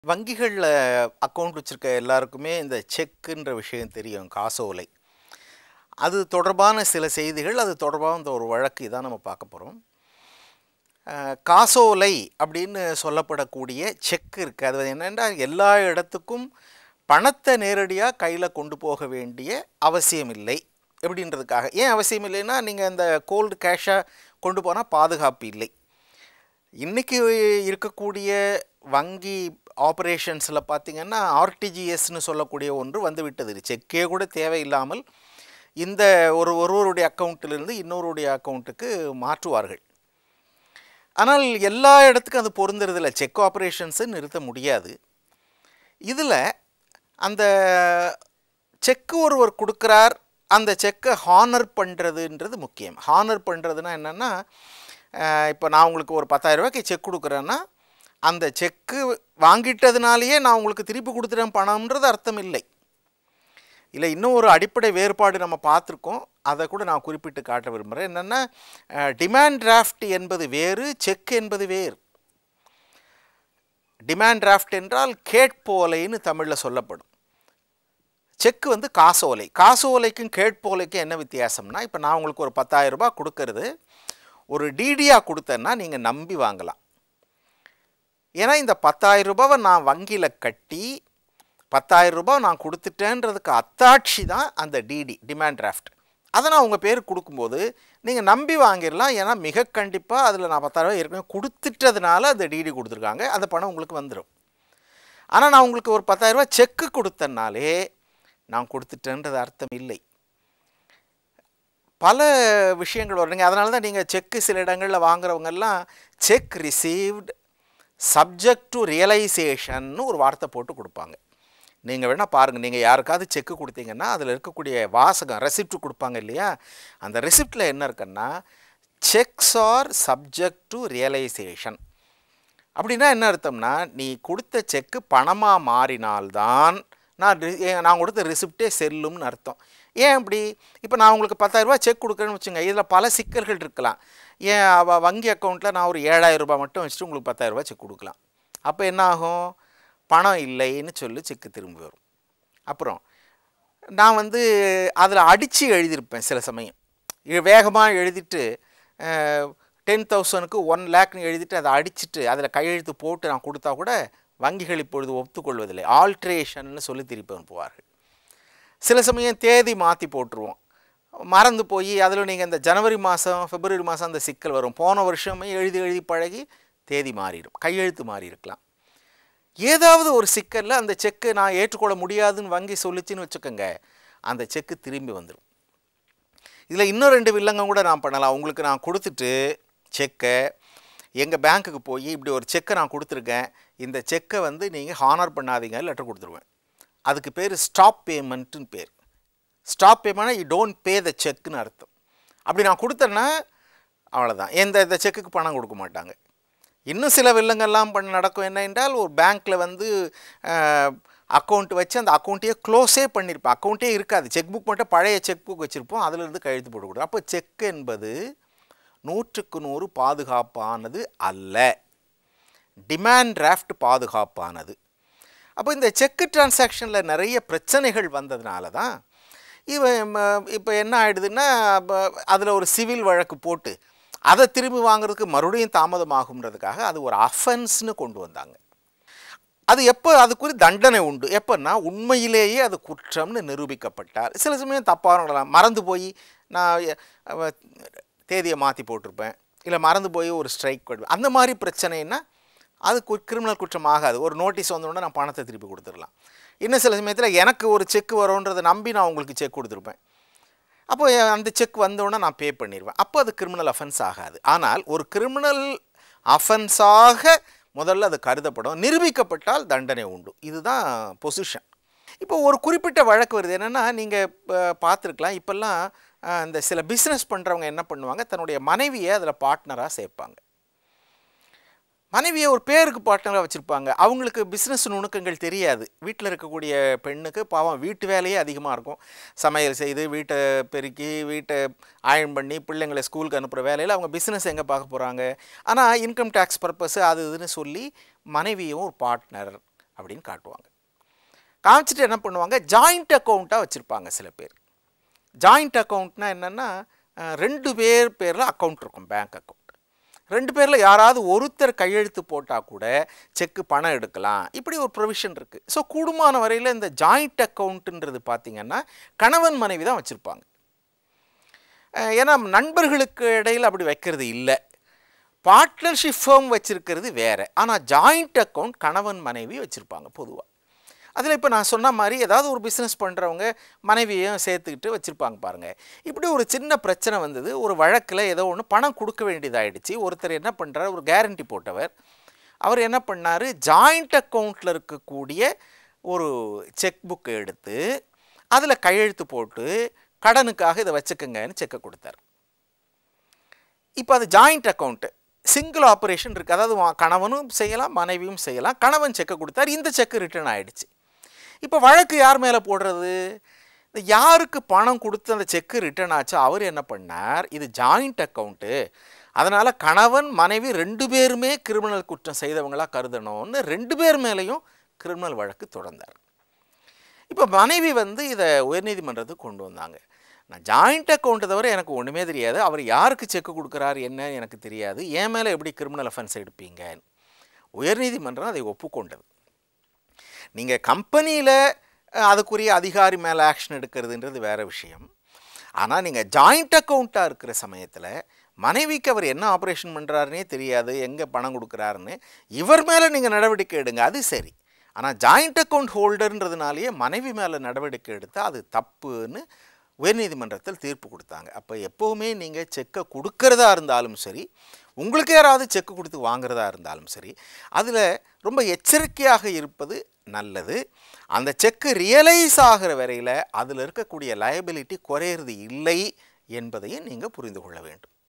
வங்கிகளில் அக்கௌண்ட் வச்சுருக்க எல்லாருக்குமே இந்த செக்குன்ற விஷயம் தெரியும் காசோலை அது தொடர்பான சில செய்திகள் அது தொடர்பான இந்த ஒரு வழக்கு இதான் நம்ம பார்க்க போகிறோம் காசோலை அப்படின்னு சொல்லப்படக்கூடிய செக் இருக்குது அது என்னென்னா எல்லா இடத்துக்கும் பணத்தை நேரடியாக கையில் கொண்டு போக வேண்டிய அவசியம் இல்லை எப்படின்றதுக்காக ஏன் அவசியம் இல்லைன்னா நீங்கள் இந்த கோல்டு கேஷாக கொண்டு போனால் பாதுகாப்பு இல்லை இன்றைக்கி இருக்கக்கூடிய வங்கி ஆப்ரேஷன்ஸில் பார்த்திங்கன்னா ஆர்டிஜிஎஸ்னு சொல்லக்கூடிய ஒன்று வந்து விட்டது செக்கே கூட தேவையில்லாமல் இந்த ஒரு ஒருவருடைய அக்கௌண்ட்டிலிருந்து இன்னொருடைய அக்கௌண்ட்டுக்கு மாற்றுவார்கள் ஆனால் எல்லா இடத்துக்கும் அது பொருந்துறதில்ல செக் ஆப்ரேஷன்ஸை நிறுத்த முடியாது இதில் அந்த செக்கு ஒருவர் கொடுக்குறார் அந்த செக்கை ஹானர் பண்ணுறதுன்றது முக்கியம் ஹானர் பண்ணுறதுனா என்னென்னா இப்போ நான் உங்களுக்கு ஒரு பத்தாயிரரூபாய்க்கு செக் கொடுக்குறேன்னா அந்த செக்கு வாங்கிட்டதுனாலேயே நான் உங்களுக்கு திருப்பி கொடுத்துட்டேன் பணம்ன்றது அர்த்தம் இல்லை இல்லை இன்னும் ஒரு அடிப்படை வேறுபாடு நம்ம பார்த்துருக்கோம் அதை கூட நான் குறிப்பிட்டு காட்ட விரும்புகிறேன் என்னென்னா டிமாண்ட் டிராஃப்ட் என்பது வேறு செக் என்பது வேறு டிமாண்ட் டிராஃப்ட் என்றால் கேட்போலைன்னு தமிழில் சொல்லப்படும் செக்கு வந்து காசோலை காசோலைக்கும் கேட்போலைக்கும் என்ன வித்தியாசம்னா இப்போ நான் உங்களுக்கு ஒரு பத்தாயிரம் ரூபாய் கொடுக்கறது ஒரு டிடியாக கொடுத்தேன்னா நீங்கள் நம்பி வாங்கலாம் ஏன்னா இந்த பத்தாயிரம் ரூபாவை நான் வங்கியில் கட்டி பத்தாயிரம் ரூபாய் நான் கொடுத்துட்டேன்றதுக்கு அத்தாட்சி தான் அந்த டிடி டிமாண்ட் டிராஃப்ட் அதை நான் உங்கள் பேர் கொடுக்கும்போது நீங்கள் நம்பி வாங்கிடலாம் ஏன்னா மிக கண்டிப்பாக அதில் நான் பத்தாயிரம் ஏற்கனவே கொடுத்துட்டதுனால அந்த டிடி கொடுத்துருக்காங்க அந்த பணம் உங்களுக்கு வந்துடும் ஆனால் நான் உங்களுக்கு ஒரு பத்தாயிரரூபா செக்கு கொடுத்தனாலே நான் கொடுத்துட்டேன்றது அர்த்தம் இல்லை பல விஷயங்கள் வருங்க அதனால தான் நீங்கள் செக்கு சில இடங்களில் வாங்குறவங்கெல்லாம் செக் ரிசீவ்டு சப்ஜெக்ட் டு ரியலைசேஷன்னு ஒரு வார்த்தை போட்டு கொடுப்பாங்க நீங்கள் வேணால் பாருங்கள் நீங்கள் யாருக்காவது செக்கு கொடுத்தீங்கன்னா அதில் இருக்கக்கூடிய வாசகம் ரெசிப்ட் கொடுப்பாங்க இல்லையா அந்த ரெசிப்டில் என்ன இருக்குன்னா checks are subject to realisation அப்படின்னா என்ன அர்த்தம்னா நீ கொடுத்த செக்கு பணமாக மாறினால்தான் நான் நான் கொடுத்த ரிசிப்டே செல்லும்னு அர்த்தம் ஏன் அப்படி இப்போ நான் உங்களுக்கு பத்தாயிரரூபா செக் கொடுக்குறேன்னு வச்சுங்க இதில் பல சிக்கல்கள் இருக்கலாம் ஏன் அவ வங்கி அக்கௌண்ட்டில் நான் ஒரு ஏழாயிரம் ரூபாய் மட்டும் வச்சுட்டு உங்களுக்கு பத்தாயிரரூபா செக் கொடுக்கலாம் அப்போ என்ன ஆகும் பணம் இல்லைன்னு சொல்லி செக்கு திரும்பி வரும் அப்புறம் நான் வந்து அதில் அடித்து எழுதியிருப்பேன் சில சமயம் வேகமாக எழுதிட்டு டென் தௌசண்ட்க்கு ஒன் லேக்னு எழுதிட்டு அதை அடிச்சுட்டு அதில் கையெழுத்து போட்டு நான் கொடுத்தா கூட வங்கிகள் இப்பொழுது ஒத்துக்கொள்வதில்லை ஆல்ட்ரேஷன்னு சொல்லி திருப்பி அனுப்புவார்கள் சில சமயம் தேதி மாற்றி போட்டுருவோம் மறந்து போய் அதில் நீங்கள் இந்த ஜனவரி மாதம் பிப்ரவரி மாதம் அந்த சிக்கல் வரும் போன வருஷமே எழுதி எழுதி பழகி தேதி மாறிடும் கையெழுத்து மாறி இருக்கலாம் ஏதாவது ஒரு சிக்கலில் அந்த செக்கு நான் ஏற்றுக்கொள்ள முடியாதுன்னு வங்கி சொல்லிச்சின்னு வச்சுக்கோங்க அந்த செக்கு திரும்பி வந்துடும் இதில் இன்னும் ரெண்டு வில்லங்கம் கூட நான் பண்ணலாம் உங்களுக்கு நான் கொடுத்துட்டு செக்கை எங்கள் பேங்க்குக்கு போய் இப்படி ஒரு செக்கை நான் கொடுத்துருக்கேன் இந்த செக்கை வந்து நீங்கள் ஹானர் பண்ணாதீங்க லெட்டர் கொடுத்துருவேன் அதுக்கு பேர் ஸ்டாப் பேமெண்ட்டுன்னு பேர் ஸ்டாப் பேமெண்ட்னா யூ டோன்ட் பே த செக்குன்னு அர்த்தம் அப்படி நான் கொடுத்தேன்னா அவ்வளோதான் எந்த இந்த செக்குக்கு பணம் கொடுக்க மாட்டாங்க இன்னும் சில வில்லங்கள்லாம் பண்ண நடக்கும் என்ன என்றால் ஒரு பேங்க்கில் வந்து அக்கௌண்ட் வச்சு அந்த அக்கௌண்ட்டையே க்ளோஸே பண்ணியிருப்பேன் அக்கௌண்ட்டே இருக்காது செக் புக் மட்டும் பழைய செக் புக் வச்சுருப்போம் அதிலிருந்து கழுத்து போட்டு கொடுக்கும் அப்போ செக் என்பது நூற்றுக்கு நூறு பாதுகாப்பானது அல்ல டிமாண்ட் டிராஃப்ட் பாதுகாப்பானது அப்போ இந்த செக்கு டிரான்சாக்ஷனில் நிறைய பிரச்சனைகள் வந்ததுனால தான் இவன் இப்போ என்ன ஆகிடுதுன்னா அதில் ஒரு சிவில் வழக்கு போட்டு அதை திரும்பி வாங்குறதுக்கு மறுபடியும் தாமதமாகுன்றதுக்காக அது ஒரு அஃபென்ஸ்னு கொண்டு வந்தாங்க அது எப்போ அதுக்குரிய தண்டனை உண்டு எப்போன்னா உண்மையிலேயே அது குற்றம்னு நிரூபிக்கப்பட்டார் சில சமயம் தப்பாக மறந்து போய் நான் தேதியை மாற்றி போட்டிருப்பேன் இல்லை மறந்து போய் ஒரு ஸ்ட்ரைக் பண்ணுவேன் அந்த மாதிரி பிரச்சனைன்னா அது கிரிமினல் குற்றம் ஆகாது ஒரு நோட்டீஸ் வந்தோடனே நான் பணத்தை திருப்பி கொடுத்துடலாம் இன்னும் சில சமயத்தில் எனக்கு ஒரு செக் வரும்ன்றதை நம்பி நான் உங்களுக்கு செக் கொடுத்துருப்பேன் அப்போ அந்த செக் வந்தோடனே நான் பே பண்ணிடுவேன் அப்போ அது கிரிமினல் அஃபென்ஸ் ஆகாது ஆனால் ஒரு கிரிமினல் அஃபென்ஸாக முதல்ல அது கருதப்படும் நிரூபிக்கப்பட்டால் தண்டனை உண்டு இதுதான் பொசிஷன் இப்போ ஒரு குறிப்பிட்ட வழக்கு வருது என்னென்னா நீங்கள் பார்த்துருக்கலாம் இப்போல்லாம் இந்த சில பிஸ்னஸ் பண்ணுறவங்க என்ன பண்ணுவாங்க தன்னுடைய மனைவியை அதில் பார்ட்னராக சேர்ப்பாங்க மனைவியை ஒரு பேருக்கு பார்ட்னராக வச்சுருப்பாங்க அவங்களுக்கு பிஸ்னஸ் நுணுக்கங்கள் தெரியாது வீட்டில் இருக்கக்கூடிய பெண்ணுக்கு பாவம் வீட்டு வேலையே அதிகமாக இருக்கும் சமையல் செய்து வீட்டை பெருக்கி வீட்டை அயன் பண்ணி பிள்ளைங்களை ஸ்கூலுக்கு அனுப்புகிற வேலையில் அவங்க பிஸ்னஸ் எங்கே பார்க்க போகிறாங்க ஆனால் இன்கம் டேக்ஸ் பர்பஸ் அது இதுன்னு சொல்லி மனைவியும் ஒரு பார்ட்னர் அப்படின்னு காட்டுவாங்க காமிச்சிட்டு என்ன பண்ணுவாங்க ஜாயிண்ட் அக்கௌண்ட்டாக வச்சுருப்பாங்க சில பேர் ஜாயிண்ட் அக்கௌண்ட்னா என்னென்னா ரெண்டு பேர் பேரில் அக்கௌண்ட் இருக்கும் பேங்க் அக்கௌண்ட் ரெண்டு பேரில் யாராவது ஒருத்தர் கையெழுத்து போட்டால் கூட செக்கு பணம் எடுக்கலாம் இப்படி ஒரு ப்ரொவிஷன் இருக்குது ஸோ கூடுமான வரையில் இந்த ஜாயிண்ட் அக்கௌண்ட்டுன்றது பார்த்திங்கன்னா கணவன் மனைவி தான் வச்சுருப்பாங்க அஹ் ஏன்னா நண்பர்களுக்கு இடையில் அப்படி வைக்கிறது இல்லை பார்ட்னர்ஷிப் ஃபேம் வச்சுருக்கிறது வேறு ஆனால் ஜாயிண்ட் அக்கௌண்ட் கணவன் மனைவி வச்சுருப்பாங்க பொதுவாக அதில் இப்போ நான் சொன்ன மாதிரி ஏதாவது ஒரு பிஸ்னஸ் பண்ணுறவங்க மனைவியையும் சேர்த்துக்கிட்டு வச்சுருப்பாங்க பாருங்கள் இப்படி ஒரு சின்ன பிரச்சனை வந்தது ஒரு வழக்கில் ஏதோ ஒன்று பணம் கொடுக்க வேண்டியதாயிடுச்சு ஒருத்தர் என்ன பண்ணுறாரு ஒரு கேரண்டி போட்டவர் அவர் என்ன பண்ணார் ஜாயிண்ட் அக்கௌண்ட்டில் இருக்கக்கூடிய ஒரு செக் புக்கை எடுத்து அதில் கையெழுத்து போட்டு கடனுக்காக இதை வச்சுக்கங்கன்னு செக்கை கொடுத்தார் இப்போ அது ஜாயிண்ட் அக்கௌண்ட்டு சிங்கிள் ஆப்ரேஷன் இருக்குது அதாவது வா- கணவனும் செய்யலாம் மனைவியும் செய்யலாம் கணவன் செக்கை கொடுத்தார் இந்த செக்கு ரிட்டர்ன் ஆயிடுச்சு இப்போ வழக்கு யார் மேலே போடுறது இந்த யாருக்கு பணம் கொடுத்து அந்த செக்கு ரிட்டர்ன் ஆச்சோ அவர் என்ன பண்ணார் இது ஜாயிண்ட் அக்கௌண்ட்டு அதனால் கணவன் மனைவி ரெண்டு பேருமே கிரிமினல் குற்றம் செய்தவங்களாக கருதணும்னு ரெண்டு பேர் மேலேயும் கிரிமினல் வழக்கு தொடர்ந்தார் இப்போ மனைவி வந்து இதை உயர்நீதிமன்றத்துக்கு கொண்டு வந்தாங்க நான் ஜாயிண்ட் அக்கௌண்ட்டை தவிர எனக்கு ஒன்றுமே தெரியாது அவர் யாருக்கு செக்கு கொடுக்குறாரு என்ன எனக்கு தெரியாது என் மேலே எப்படி கிரிமினல் அஃபென்ஸ் எடுப்பீங்க உயர்நீதிமன்றம் அதை ஒப்புக்கொண்டது நீங்கள் கம்பெனியில் அதுக்குரிய அதிகாரி மேலே ஆக்ஷன் எடுக்கிறதுன்றது வேறு விஷயம் ஆனால் நீங்கள் ஜாயிண்ட் அக்கௌண்ட்டாக இருக்கிற சமயத்தில் மனைவிக்கு அவர் என்ன ஆப்ரேஷன் பண்ணுறாருனே தெரியாது எங்கே பணம் கொடுக்குறாருன்னு இவர் மேலே நீங்கள் நடவடிக்கை எடுங்க அது சரி ஆனால் ஜாயிண்ட் அக்கௌண்ட் ஹோல்டர்ன்றதுனாலேயே மனைவி மேலே நடவடிக்கை எடுத்தால் அது தப்புன்னு உயர்நீதிமன்றத்தில் தீர்ப்பு கொடுத்தாங்க அப்போ எப்போவுமே நீங்கள் செக்கை கொடுக்கறதா இருந்தாலும் சரி உங்களுக்கு யாராவது செக்கு கொடுத்து வாங்குறதா இருந்தாலும் சரி அதில் ரொம்ப எச்சரிக்கையாக இருப்பது நல்லது அந்த செக்கு ரியலைஸ் ஆகிற வரையில் அதில் இருக்கக்கூடிய லயபிலிட்டி குறையிறது இல்லை என்பதையும் நீங்கள் புரிந்து கொள்ள வேண்டும்